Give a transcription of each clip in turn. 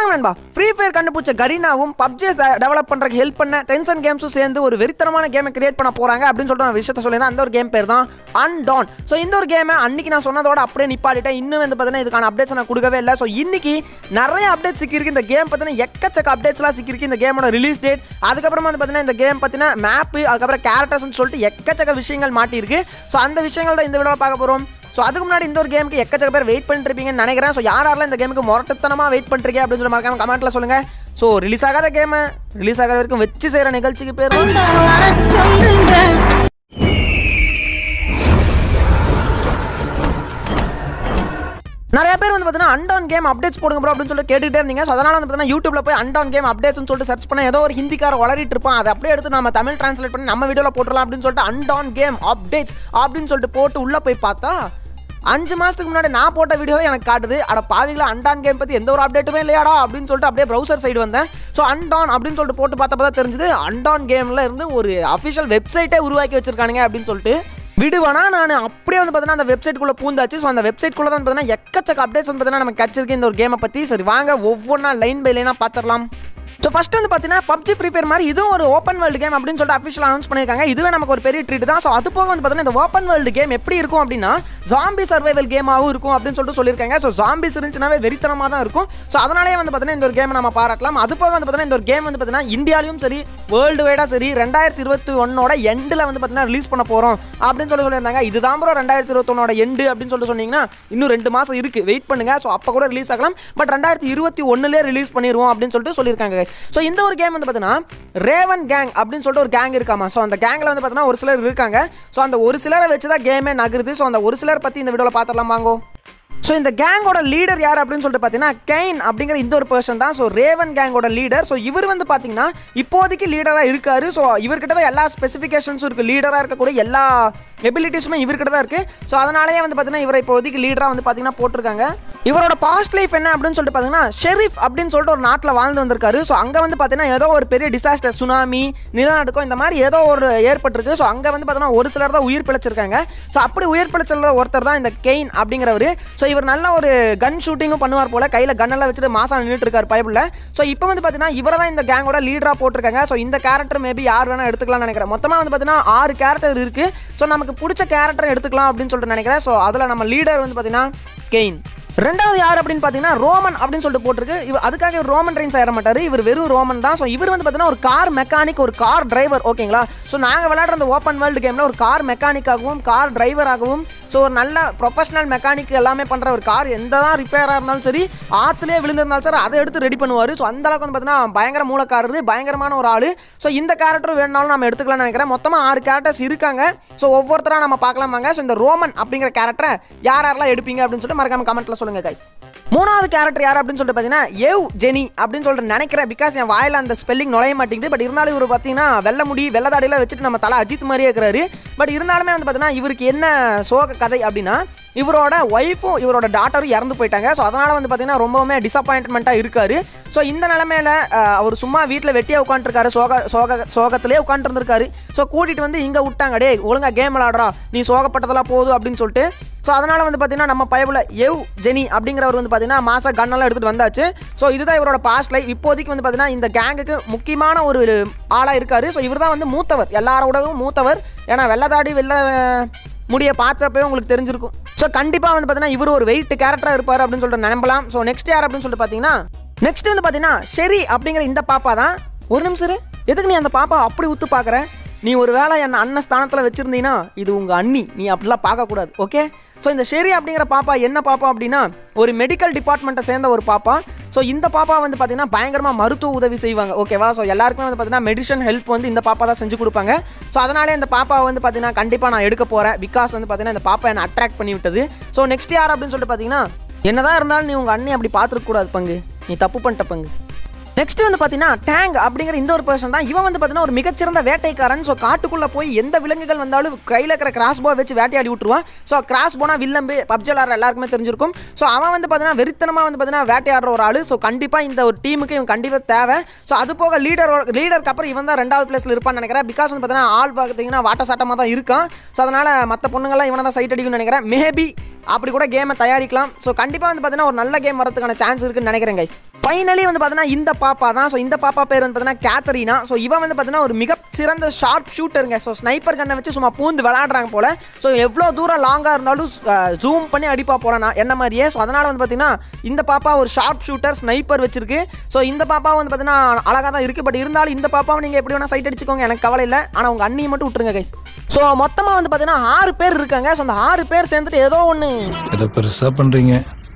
ஆமாம் நண்பா Free Fire கண்டுபிடிச்ச கரீனாவும் பப்ஜி டெவலப் பண்ணுறதுக்கு ஹெல்ப் பண்ண டென்சன் கேம்ஸும் சேர்ந்து ஒரு வெறித்தனமான கேமை கிரியேட் பண்ண போகிறாங்க அப்படின்னு சொல்லிட்டு நான் விஷயத்த சொல்லியிருந்தேன் அந்த ஒரு கேம் பேர் தான் அன்டான் ஸோ இந்த ஒரு கேமை அன்னைக்கு நான் சொன்னதோட அப்படியே நிப்பாட்டிட்டேன் இன்னும் வந்து பார்த்தீங்கன்னா இதுக்கான அப்டேட்ஸ் நான் கொடுக்கவே இல்லை ஸோ இன்னைக்கு நிறைய அப்டேட் சிக்கிருக்கு இந்த கேம் பார்த்தீங்கன்னா எக்கச்சக்க அப்டேட்ஸ்லாம் சிக்கிருக்கு இந்த கேமோட ரிலீஸ் டேட் அதுக்கப்புறமா வந்து பார்த்தீங்கன்னா இந்த கேம் பார்த்தீங்கன்னா மேப்பு அதுக்கப்புறம் கேரக்டர்ஸ்னு சொல்லிட்டு எக்கச்சக்க விஷயங்கள் மாட்டியிருக்கு ஸோ அந்த விஷயங்கள் தான் இந்த வீடியோவில் பார்க்க போகிறோம் ஸோ அதுக்கு முன்னாடி இந்த ஒரு கேமுக்கு எக்கச்சக்க பேர் வெயிட் பண்ணிட்டு இருப்பீங்கன்னு நினைக்கிறேன் ஸோ யார் யாரெல்லாம் இந்த கேமுக்கு முரட்டுத்தனமாக வெயிட் பண்ணுறீங்க அப்படின்னு சொல்லி மறக்காம கமெண்ட்டில் சொல்லுங்கள் ஸோ ரிலீஸ் ஆகாத கேமை ரிலீஸ் ஆகாத வரைக்கும் வச்சு செய்கிற நிகழ்ச்சிக்கு பேர் நிறைய பேர் வந்து பார்த்தீங்கன்னா அண்டான் கேம் அப்டேட்ஸ் போடுங்க ப்ரோ அப்படின்னு சொல்லிட்டு கேட்டுக்கிட்டே இருந்தீங்க ஸோ அதனால் வந்து பார்த்தீங்கன்னா யூடியூப்ல போய் அண்டான் கேம் அப்டேட்ஸ்னு சொல்லிட்டு சர்ச் பண்ண ஏதோ ஒரு ஹிந்திக்கார வளரிட்டு இருப்பான் அதை அப்படியே எடுத்து நம்ம தமிழ் டிரான்ஸ்லேட் பண்ணி நம்ம வீடியோவில் போட்டுடலாம் அப்படின்னு சொல்லிட்டு அண்டான் கேம் அப்டேட்ஸ் அப்படின்னு சொல்லிட்டு போட்டு உள்ளே போய் பார்த்தா அஞ்சு மாதத்துக்கு முன்னாடி நான் போட்ட வீடியோவே எனக்கு காட்டுது அட பாவிகளா அண்டான் கேம் பற்றி எந்த ஒரு அப்டேட்டுமே இல்லையாடா அப்படின்னு சொல்லிட்டு அப்படியே ப்ரௌசர் சைடு வந்தேன் ஸோ அண்டான் அப்படின்னு சொல்லிட்டு போட்டு பார்த்தப்ப தான் தெரிஞ்சது அண்டான் கேமில் இருந்து ஒரு அஃபிஷியல் வெப்சைட்டே உருவாக்கி வச்சிருக்கானுங்க அப்படின்னு சொல்லிட்டு விடுவானா நான் அப்படியே வந்து பார்த்தீங்கன்னா அந்த வெப்சைட்குள்ளே பூந்தாச்சு ஸோ அந்த வெப்சைட்குள்ளே தான் பார்த்தீங்கன்னா எக்கச்சக்க அப்டேட்ஸ் வந்து பார்த்தீங்கன்னா நமக்கு கிடச்சிருக்கு இந்த ஒரு கேமை பற்றி சரி வாங்க ஒவ்வொன்றா லைன் பை லைனாக பார்த்துடலாம் ஸோ ஃபர்ஸ்ட் வந்து பார்த்தீங்கன்னா பப்ஜி ஃப்ரீ ஃபயர் மாதிரி இதுவும் ஒரு ஓப்பன் வேர்ல்டு கேம் அப்படின்னு சொல்லிட்டு அஃபிஷியல் அனௌன்ஸ் பண்ணியிருக்காங்க இதுவே நமக்கு ஒரு பெரிய ட்ரீட் தான் ஸோ அது போக வந்து பார்த்தீங்கன்னா இந்த ஓப்பன் வேர்ல்டு கேம் எப்படி இருக்கும் அப்படின்னா ஜாம்பி சர்வைவல் கேமாகவும் இருக்கும் அப்படின்னு சொல்லிட்டு சொல்லியிருக்காங்க ஸோ ஜாம்பிஸ் இருந்துச்சுனாவே வெறித்தனமாக தான் இருக்கும் ஸோ அதனாலே வந்து பார்த்தீங்கன்னா இந்த ஒரு கேமை நம்ம பாராட்டலாம் அது போக வந்து பார்த்தீங்கன்னா இந்த ஒரு கேம் வந்து பார்த்தீங்கன்னா இந்தியாலையும் சரி வேர்ல்டு வைடாக சரி ரெண்டாயிரத்தி இருபத்தி ஒன்னோட எண்டில் வந்து பார்த்தீங்கன்னா ரிலீஸ் பண்ண போகிறோம் அப்படின்னு சொல்லி சொல்லியிருந்தாங்க இதுதான் ப்ரோ ரெண்டாயிரத்தி இருபத்தொன்னோட எண்டு அப்படின்னு சொல்லிட்டு சொன்னீங்கன்னா இன்னும் ரெண்டு மாதம் இருக்குது வெயிட் பண்ணுங்க ஸோ அப்போ கூட ரிலீஸ் ஆகலாம் பட் ரெண்டாயிரத்தி இருபத்தி ஒன்றுலேயே ரிலீஸ் பண்ணிடுவோம் அப்படின்னு சொல்லிட்டு சொல்லியிருக்காங்க ஸோ இந்த ஒரு கேம் வந்து பார்த்தீங்கன்னா ரேவன் கேங் அப்படின்னு சொல்லிட்டு ஒரு கேங் இருக்காமா ஸோ அந்த கேங்கில் வந்து பார்த்தீங்கன்னா ஒரு சிலர் இருக்காங்க ஸோ அந்த ஒரு சிலரை வச்சு தான் கேமே நகருது ஸோ அந்த ஒரு சிலர் பற்றி இந்த வீடியோவில் பார்த்துடலாம் வாங்கோ ஸோ இந்த கேங்கோட லீடர் யார் அப்படின்னு சொல்லிட்டு பார்த்தீங்கன்னா கெயின் அப்படிங்கிற இந்த ஒரு பர்சன் தான் ஸோ ரேவன் கேங்கோட லீடர் ஸோ இவர் வந்து பார்த்தீங்கன்னா இப்போதைக்கு லீடராக இருக்காரு ஸோ இவர்கிட்ட தான் எல்லா ஸ்பெசிஃபிகேஷன்ஸும் இருக்குது லீடராக இருக்கக்கூடிய எல்லா எபிலிட்டிஸுமே இவர்கிட்ட தான் இருக்குது ஸோ அதனாலேயே வந்து பார்த்தீங்கன்னா இவரை இப்போதைக்கு லீடராக வந்து பார்த்தீங்கன்னா போட்டிருக்காங்க இவரோட பாஸ்ட் லைஃப் என்ன அப்படின்னு சொல்லிட்டு பார்த்தீங்கன்னா ஷெரீஃப் அப்படின்னு சொல்லிட்டு ஒரு நாட்டில் வாழ்ந்து வந்திருக்காரு ஸோ அங்கே வந்து பார்த்தீங்கன்னா ஏதோ ஒரு பெரிய டிசாஸ்டர் சுனாமி நிலநடுக்கம் இந்த மாதிரி ஏதோ ஒரு ஏற்பட்டிருக்கு ஸோ அங்கே வந்து பார்த்தீங்கன்னா ஒரு சிலர் தான் உயிர் பிழைச்சிருக்காங்க ஸோ அப்படி உயிர் பிழைச்சல ஒருத்தர் தான் இந்த கெயின் அப்படிங்கிறவர் ஸோ இவர் நல்ல ஒரு கன் ஷூட்டிங்கும் பண்ணுவார் போல கையில் கன்னெல்லாம் வச்சுட்டு மாசம் நின்றுட்டு இருக்காரு பைபிளில் ஸோ இப்போ வந்து பார்த்தீங்கன்னா இவரை தான் இந்த கேங்கோட லீடராக போட்டிருக்காங்க ஸோ இந்த கேரக்டர் மேபி யார் வேணால் எடுத்துக்கலாம்னு நினைக்கிறேன் மொத்தமாக வந்து பார்த்தீங்கன்னா ஆறு கேரக்டர் இருக்குது ஸோ நமக்கு பிடிச்ச கேரக்டர் எடுத்துக்கலாம் அப்படின்னு சொல்லிட்டு நினைக்கிறேன் ஸோ அதில் நம்ம லீடர் வந்து பார்த்தீங்கன்னா கெயின் ரெண்டாவது யார் அப்படின்னு பார்த்தீங்கன்னா ரோமன் அப்படின்னு சொல்லிட்டு போட்டிருக்கு இவர் அதுக்காக இவர் ரோமன் ரெயின்ஸ் ஆயிட மாட்டார் இவர் வெறும் ரோமன் தான் ஸோ இவர் வந்து பார்த்தீங்கன்னா ஒரு கார் மெக்கானிக் ஒரு கார் டிரைவர் ஓகேங்களா ஸோ நாங்கள் விளையாடுற அந்த ஓப்பன் வேர்ல்டு கேமில் ஒரு கார் மெக்கானிக்காகவும் கார் டிரைவராகவும் ஸோ ஒரு நல்ல ப்ரொஃபஷனல் மெக்கானிக் எல்லாமே பண்ணுற ஒரு கார் எந்த தான் ரிப்பேராக இருந்தாலும் சரி ஆற்றுலேயே விழுந்திருந்தாலும் சரி அதை எடுத்து ரெடி பண்ணுவார் ஸோ அந்த அளவுக்கு வந்து பார்த்தீங்கன்னா பயங்கர மூலக்காரரு பயங்கரமான ஒரு ஆள் ஸோ இந்த கேரக்டர் வேணுனாலும் நம்ம எடுத்துக்கலாம்னு நினைக்கிறேன் மொத்தமாக ஆறு கேரக்டர்ஸ் இருக்காங்க ஸோ ஒவ்வொருத்தராக நம்ம பார்க்கலாமாங்க ஸோ இந்த ரோமன் அப்படிங்கிற கேரக்டரை யார் யாரெல்லாம் எடுப்பீங்க அப்படின்னு சொல்லிட்டு மறக்காம கமெண்ட்டில் சொல்லுங்கள் கைஸ் மூணாவது கேரக்டர் யார் அப்படின்னு சொல்லிட்டு பார்த்தீங்கன்னா எவ் ஜெனி அப்படின்னு சொல்லிட்டு நினைக்கிறேன் பிகாஸ் என் வாயில் அந்த ஸ்பெல்லிங் நுழைய மாட்டேங்குது பட் இருந்தாலும் இவர் பார்த்தீங்கன்னா வெள்ள முடி வெள்ள தாடியெல்லாம் வச்சுட்டு நம்ம தலை அஜித் மாதிரியே இருக்கிறாரு பட் இருந்தாலுமே வந்து பார்த்தீங்கன்னா இவருக்கு என்ன சோக கதை அப்படின்னா இவரோட ஒய்ஃபும் இவரோட டாட்டரும் இறந்து போயிட்டாங்க ஸோ அதனால் வந்து பார்த்தீங்கன்னா ரொம்பவுமே டிசப்பாயின்மெண்ட்டாக இருக்காரு ஸோ இந்த நிலமையில அஹ், அவர் சும்மா வீட்டில் வெட்டியாக உட்காந்துருக்காரு சோக சோக சோகத்திலே உட்காந்துருந்துருக்காரு ஸோ கூட்டிகிட்டு வந்து இங்கே விட்டாங்க டே ஒழுங்கா கேம் விளாடுறா நீ சோகப்பட்டதெல்லாம் போதும் அப்படின்னு சொல்லிட்டு ஸோ அதனால் வந்து பார்த்தீங்கன்னா நம்ம பயபுல எவ் ஜெனி அப்படிங்கிறவர் வந்து பார்த்தீங்கன்னா மாச கண்ணெல்லாம் எடுத்துகிட்டு வந்தாச்சு ஸோ இதுதான் இவரோட பாஸ்ட் லைஃப் இப்போதைக்கு வந்து பார்த்தீங்கன்னா இந்த கேங்குக்கு முக்கியமான ஒரு ஆளாக இருக்காரு ஸோ இவர் தான் வந்து மூத்தவர் எல்லாரோடவும் மூத்தவர் ஏன்னா வெள்ளதாடி வெள்ள முடிய பார்த்தப்பவே உங்களுக்கு தெரிஞ்சிருக்கும் ஸோ கண்டிப்பாக வந்து பார்த்தீங்கன்னா இவர் ஒரு வெயிட் கேரக்டராக இருப்பார் அப்படின்னு சொல்லிட்டு நம்பலாம் ஸோ நெக்ஸ்ட் யார் அப்படின்னு சொல்லிட்டு பார்த்தீங்கன்னா நெக்ஸ்ட் வந்து பார்த்தீங்கன்னா ஷெரி அப்படிங்கிற இந்த பாப்பா தான் ஒரு நிமிஷம் இரு. எதுக்கு நீ அந்த பாப்பா அப்படி உத்து பார்க்குற நீ ஒரு வேளை என்ன அண்ணன் ஸ்தானத்தில் வச்சுருந்தீங்கன்னா இது உங்கள் அண்ணி நீ அப்படிலாம் பார்க்கக்கூடாது ஓகே ஸோ இந்த ஷெரி அப்படிங்கிற பாப்பா என்ன பாப்பா அப்படின்னா ஒரு மெடிக்கல் டிபார்ட்மெண்ட்டை சேர்ந்த ஒரு பாப்பா ஸோ இந்த பாப்பா வந்து பார்த்தீங்கன்னா பயங்கரமாக மருத்துவ உதவி செய்வாங்க ஓகேவா ஸோ எல்லாருக்குமே வந்து பார்த்தீங்கன்னா மெடிசன் ஹெல்ப் வந்து இந்த பாப்பா தான் செஞ்சு கொடுப்பாங்க ஸோ அதனாலே இந்த பாப்பாவை வந்து பார்த்தீங்கன்னா கண்டிப்பாக நான் எடுக்க போகிறேன் பிகாஸ் வந்து பார்த்தீங்கன்னா இந்த பாப்பா என்னை அட்ராக்ட் பண்ணி விட்டது ஸோ நெக்ஸ்ட் யார் அப்படின்னு சொல்லிட்டு பார்த்தீங்கன்னா என்னதான் இருந்தாலும் நீ உங்கள் அண்ணி அப்படி பார்த்துருக்க கூடாது பங்கு நீ தப்பு பண்ணிட்ட பங்கு நெக்ஸ்ட் வந்து பார்த்தீங்கன்னா டேங் அப்படிங்கிற இந்த ஒரு பர்சன் தான் இவன் வந்து பார்த்தீங்கன்னா ஒரு மிகச்சிறந்த வேட்டைக்காரன் ஸோ காட்டுக்குள்ளே போய் எந்த விலங்குகள் வந்தாலும் கையில் இருக்கிற கிராஸ் போ வச்சு வேட்டையாடி விட்டுருவான் ஸோ கிராஸ் போனா வில்லம்பு பப்ஜி விளாட்ற எல்லாருக்குமே தெரிஞ்சிருக்கும் ஸோ அவன் வந்து பார்த்தீங்கன்னா வெறித்தனமாக வந்து பார்த்தீங்கன்னா வேட்டையாடுற ஒரு ஆள் ஸோ கண்டிப்பாக இந்த ஒரு டீமுக்கு இவன் கண்டிப்பாக தேவை ஸோ அது போக லீடர் லீடருக்கு அப்புறம் இவன் தான் ரெண்டாவது பிளேஸில் இருப்பான்னு நினைக்கிறேன் பிகாஸ் வந்து பார்த்தீங்கன்னா ஆள் பார்த்தீங்கன்னா வாட்ட சாட்டமாக தான் இருக்கான் ஸோ அதனால் மற்ற பொண்ணுங்கள்லாம் இவனை தான் சைட் அடிக்கும்னு நினைக்கிறேன் மேபி அப்படி கூட கேமை தயாரிக்கலாம் ஸோ கண்டிப்பாக வந்து பார்த்தீங்கன்னா ஒரு நல்ல கேம் வரதுக்கான சான்ஸ் இருக்குன்னு நினைக்கிறேன் கைஸ் ஃபைனலி வந்து பார்த்தீங்கன்னா இந்த பாப்பா தான் ஸோ இந்த பாப்பா பேர் வந்து பார்த்தீங்கன்னா கேத்தரினா ஸோ இவன் வந்து பார்த்தீங்கன்னா ஒரு மிக சிறந்த ஷார்ப் ஷூட்டருங்க ஸோ ஸ்னைப்பர் கண்ணை வச்சு சும்மா பூந்து விளாடுறாங்க போல ஸோ எவ்வளோ தூரம் லாங்காக இருந்தாலும் ஜூம் பண்ணி அடிப்பா போல நான் என்ன மாதிரியே ஸோ அதனால் வந்து பார்த்தீங்கன்னா இந்த பாப்பா ஒரு ஷார்ப் ஷூட்டர் ஸ்னைப்பர் வச்சிருக்கு ஸோ இந்த பாப்பா வந்து பார்த்தீங்கன்னா அழகாக தான் இருக்குது பட் இருந்தாலும் இந்த பாப்பாவை நீங்கள் எப்படி வேணால் சைட் அடிச்சுக்கோங்க எனக்கு கவலை இல்லை ஆனால் உங்கள் அண்ணியை மட்டும் விட்டுருங்க கைஸ் ஸோ மொத்தமாக வந்து பார்த்தீங்கன்னா ஆறு பேர் இருக்காங்க ஸோ அந்த ஆறு பேர் சேர்ந்துட்டு ஏதோ ஒன்று ஏதோ பெருசா பண்றீங்க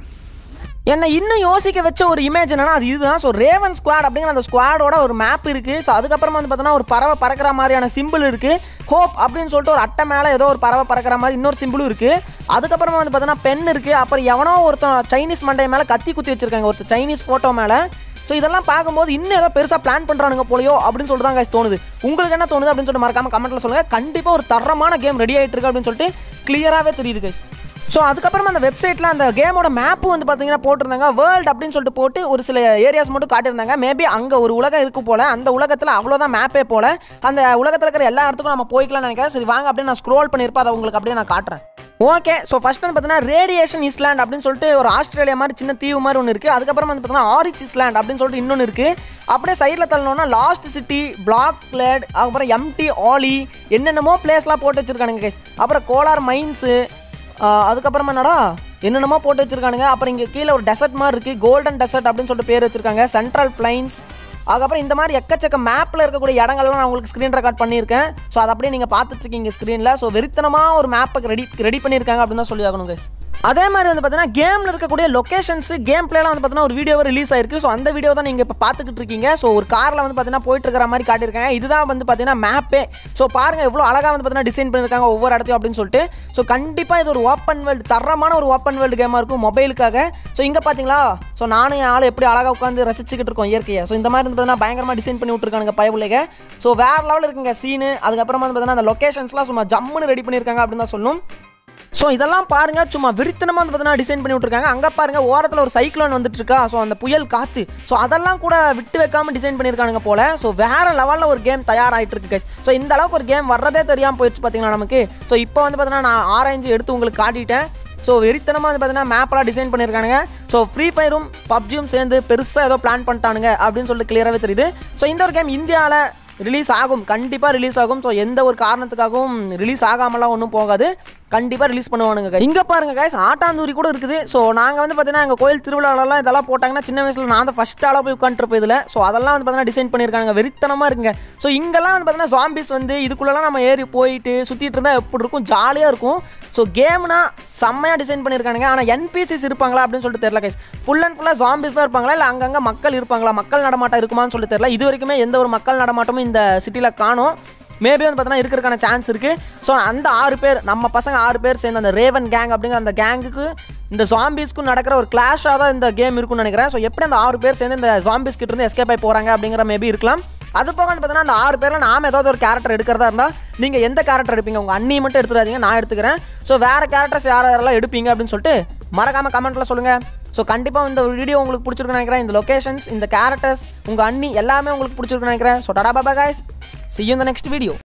என்னை இன்னும் யோசிக்க வச்ச ஒரு இமேஜ் என்னன்னா அது இதுதான் ஸோ ரேவன் ஸ்குவாட் அப்படிங்கிற அந்த ஸ்குவாடோட ஒரு மேப் இருக்கு ஸோ அதுக்கப்புறமா வந்து பார்த்தோன்னா ஒரு பறவை பறக்கிற மாதிரியான சிம்பிள் இருக்கு ஹோப் அப்படின்னு சொல்லிட்டு ஒரு அட்டை மேலே ஏதோ ஒரு பறவை பறக்கிற மாதிரி இன்னொரு சிம்பிளும் இருக்கு அதுக்கப்புறமா வந்து பார்த்தோன்னா பென் இருக்கு அப்புறம் எவனோ ஒருத்தன் சைனீஸ் மண்டை மேலே கத்தி குத்தி வச்சிருக்காங்க ஒருத்தர் சைனீஸ் ஃபோட்டோ மேலே ஸோ இதெல்லாம் பார்க்கும்போது இன்னும் ஏதோ பெருசாக பிளான் பண்ணுறானுங்க போலையோ அப்படின்னு சொல்லிட்டு தான் guys தோணுது உங்களுக்கு என்ன தோணுது அப்படின்னு சொல்லிட்டு மறக்காம கமெண்ட்டில் சொல்லுங்கள் கண்டிப்பாக ஒரு தரமான கேம் ரெடி ஆகிட்டு இருக்கு அப்படின்னு சொல்லிட்டு கிளியராகவே தெரியுது guys ஸோ அதுக்கப்புறமா அந்த வெப்சைட்டில் அந்த கேமோட மேப்பு வந்து பார்த்தீங்கன்னா போட்டிருந்தாங்க வேர்ல்டு அப்படின்னு சொல்லிட்டு போட்டு ஒரு சில ஏரியாஸ் மட்டும் காட்டியிருந்தாங்க மேபி அங்கே ஒரு உலகம் இருக்கு போல அந்த உலகத்தில் அவ்வளோதான் மேப்பே போல அந்த உலகத்தில் இருக்கிற எல்லா இடத்துக்கும் நம்ம போய்க்கலாம்னு நினைக்கிறேன் சரி வாங்க அப்படியே நான் ஸ்க்ரோல் பண்ணியிருப்பேன் அதை உங்களுக்கு அப்படியே நான் காட்டுறேன் ஓகே ஸோ ஃபர்ஸ்ட் வந்து பார்த்தீங்கன்னா ரேடியேஷன் இஸ்லாண்ட் அப்படின்னு சொல்லிட்டு ஒரு ஆஸ்திரேலியா மாதிரி சின்ன தீவு மாதிரி ஒன்று இருக்குது அதுக்கப்புறம் வந்து பார்த்தீங்கன்னா ஆரிச் இஸ்லாண்ட் அப்படின்னு சொல்லிட்டு இன்னொன்று இருக்குது அப்படியே சைடில் தள்ளணும்னா லாஸ்ட் சிட்டி பிளாக் பிளேட் அப்புறம் எம்டி ஆலி என்னென்னமோ பிளேஸ்லாம் போட்டு வச்சிருக்கானுங்க guys அப்புறம் கோலார் மைன்ஸு ஆஹ் அதுக்கப்புறமா என்னடா என்னென்னமோ போட்டு வச்சிருக்கானுங்க அப்புறம் இங்கே கீழே ஒரு டெசர்ட் மாதிரி இருக்குது கோல்டன் டெசர்ட் அப்படின்னு சொல்லிட்டு பேர் வச்சிருக்காங்க சென்ட்ரல் பிளைன்ஸ் அதுக்கப்புறம் இந்த மாதிரி எக்கச்சக்க மேப்பில் இருக்கக்கூடிய இடங்கள்லாம் நான் உங்களுக்கு ஸ்க்ரீன் ரெக்கார்ட் பண்ணியிருக்கேன் ஸோ அதை அப்படியே நீங்கள் பார்த்துட்டு இருக்கீங்க ஸ்க்ரீனில் ஸோ வெறித்தனமாக ஒரு மேப்பை ரெடி ரெடி பண்ணியிருக்காங்க அப்படின்னு தான் சொல்லி ஆகணும் guys அதே மாதிரி வந்து பார்த்தீங்கன்னா கேமில் இருக்கக்கூடிய லொக்கேஷன்ஸ் கேம் பிளேலாம் வந்து பார்த்தீங்கன்னா ஒரு வீடியோவை ரிலீஸ் ஆயிருக்கு ஸோ அந்த வீடியோ தான் நீங்கள் இப்போ பார்த்துக்கிட்டு இருக்கீங்க ஸோ ஒரு காரில் வந்து பார்த்தீங்கன்னா போயிட்டு இருக்கிற மாதிரி காட்டியிருக்காங்க இதுதான் வந்து பார்த்தீங்கன்னா மேப்பே ஸோ பாருங்கள் எவ்வளோ அழகாக வந்து பார்த்தீங்கன்னா டிசைன் பண்ணியிருக்காங்க ஒவ்வொரு இடத்தையும் அப்படின்னு சொல்லிட்டு ஸோ கண்டிப்பாக இது ஒரு ஓப்பன் வேர்ல்டு தரமான ஒரு ஓப்பன் வேர்ல்டு கேமாக இருக்கும் மொபைலுக்காக ஸோ இங்கே பார்த்தீங்களா ஸோ நானும் என் ஆள் எப்படி அழகாக உட்காந்து ரசிச்சுக்கிட்டு இருக்கோம் இயற்கையை ஸோ இந்த மாதிரி வந்து பார்த்தீங்கன்னா பயங்கரமாக டிசைன் பண்ணி விட்ருக்காங்க பயவுலைக ஸோ வேறு லெவலில் இருக்குங்க சீனு அதுக்கப்புறமா வந்து பார்த்தீங்கன்னா அந்த லொக்கேஷன்ஸ்லாம் சும்மா ஜம்முன்னு ரெடி பண்ணியிருக்காங்க அப்படின்னு தான் சொல்லணும் ஸோ இதெல்லாம் பாருங்க சும்மா விருத்தனமாக வந்து பார்த்தீங்கன்னா டிசைன் பண்ணி விட்ருக்காங்க அங்கே பாருங்க ஓரத்தில் ஒரு சைக்ளோன் வந்துட்டு இருக்கா ஸோ அந்த புயல் காற்று ஸோ அதெல்லாம் கூட விட்டு வைக்காம டிசைன் பண்ணியிருக்கானுங்க போல ஸோ வேற லெவலில் ஒரு கேம் தயாராகிட்டு இருக்கு guys ஸோ இந்த அளவுக்கு ஒரு கேம் வர்றதே தெரியாமல் போயிடுச்சு பார்த்தீங்கன்னா நமக்கு ஸோ இப்போ வந்து பார்த்தீங்கன்னா நான் ஆராய்ஞ்சு எடுத்து உங்களுக்கு காட்டிட்டேன் ஸோ வெறித்தனமாக வந்து பார்த்தீங்கன்னா மேப்பெல்லாம் டிசைன் பண்ணியிருக்கானுங்க ஸோ ஃப்ரீ ஃபயரும் பப்ஜியும் சேர்ந்து பெருசாக ஏதோ பிளான் பண்ணிட்டானுங்க அப்படின்னு சொல்லிட்டு கிளியராகவே தெரியுது ஸோ இந்த ஒரு கேம் இந்தியாவில் ரிலீஸ் ஆகும் கண்டிப்பாக ரிலீஸ் ஆகும் ஸோ எந்த ஒரு காரணத்துக்காகவும் ரிலீஸ் ஆகாமலாம் ஒன்றும் போகாது கண்டிப்பாக ரிலீஸ் பண்ணுவானுங்க இங்கே பாருங்க guys ஆட்டாந்தூரி கூட இருக்குது ஸோ நாங்கள் வந்து பார்த்தீங்கன்னா எங்கள் கோயில் திருவிழாலலாம் இதெல்லாம் போட்டாங்கன்னா சின்ன வயசில் நான் தான் ஃபஸ்ட் ஆளாக போய் உட்காந்துருப்போம் இதில் ஸோ அதெல்லாம் வந்து பார்த்தீங்கன்னா டிசைன் பண்ணியிருக்காங்க வெறித்தனமாக இருக்குங்க ஸோ இங்கெல்லாம் வந்து பார்த்தீங்கன்னா ஜாம்பிஸ் வந்து இதுக்குள்ளெல்லாம் நம்ம ஏறி போயிட்டு சுற்றிட்டு இருந்தால் எப்படி இருக்கும் ஜாலியாக இருக்கும் ஸோ கேம்னா செம்மையாக டிசைன் பண்ணியிருக்கானுங்க ஆனால் என்பிசிஸ் இருப்பாங்களா அப்படின்னு சொல்லிட்டு தெரியல கைஸ் ஃபுல் அண்ட் ஃபுல்லாக ஜாம்பிஸ் தான் இருப்பாங்களா இல்லை அங்கங்கே மக்கள் இருப்பாங்களா மக்கள் நடமாட்டம் இருக்குமான்னு சொல்லிட்டு தெரியல இது வரைக்குமே எந்த ஒரு மக்கள் நடமாட்டமும் இந்த சிட்டியில் காணும் மேபி வந்து பார்த்தீங்கன்னா இருக்கிறதுக்கான சான்ஸ் இருக்குது ஸோ அந்த ஆறு பேர் நம்ம பசங்க ஆறு பேர் சேர்ந்து அந்த ரேவன் கேங் அப்படிங்கிற அந்த கேங்குக்கு இந்த ஜாம்பிஸ்க்கும் நடக்கிற ஒரு கிளாஷாக தான் இந்த கேம் இருக்கும்னு நினைக்கிறேன் ஸோ எப்படி அந்த ஆறு பேர் சேர்ந்து இந்த ஜாம்பிஸ் கிட்ட இருந்து எஸ்கேப் ஆகி போகிறாங்க அப்படிங்கிற மேபி இருக்கலாம் அது போக வந்து பார்த்தீங்கன்னா அந்த ஆறு பேரில் நாம ஏதாவது ஒரு கேரக்டர் எடுக்கிறதா இருந்தால் நீங்கள் எந்த கேரக்டர் எடுப்பீங்க உங்கள் அண்ணி மட்டும் எடுத்துடாதீங்க நான் எடுத்துக்கிறேன் ஸோ வேறு கேரக்டர்ஸ் யார் யாரெல்லாம் எடுப்பீங்க அப்படின்னு சொல்லிட்டு மறக்காமல் கமெண்ட்டில் சொல்லுங்கள் ஸோ கண்டிப்பாக இந்த வீடியோ உங்களுக்கு பிடிச்சிருக்குன்னு நினைக்கிறேன் இந்த லொகேஷன்ஸ் இந்த கேரக்டர்ஸ் உங்கள் அண்ணி எல்லாமே உங்களுக்கு பிடிச்சிருக்குன்னு நினைக்கிறேன் ஸோ டடா Baba guys see you in the next video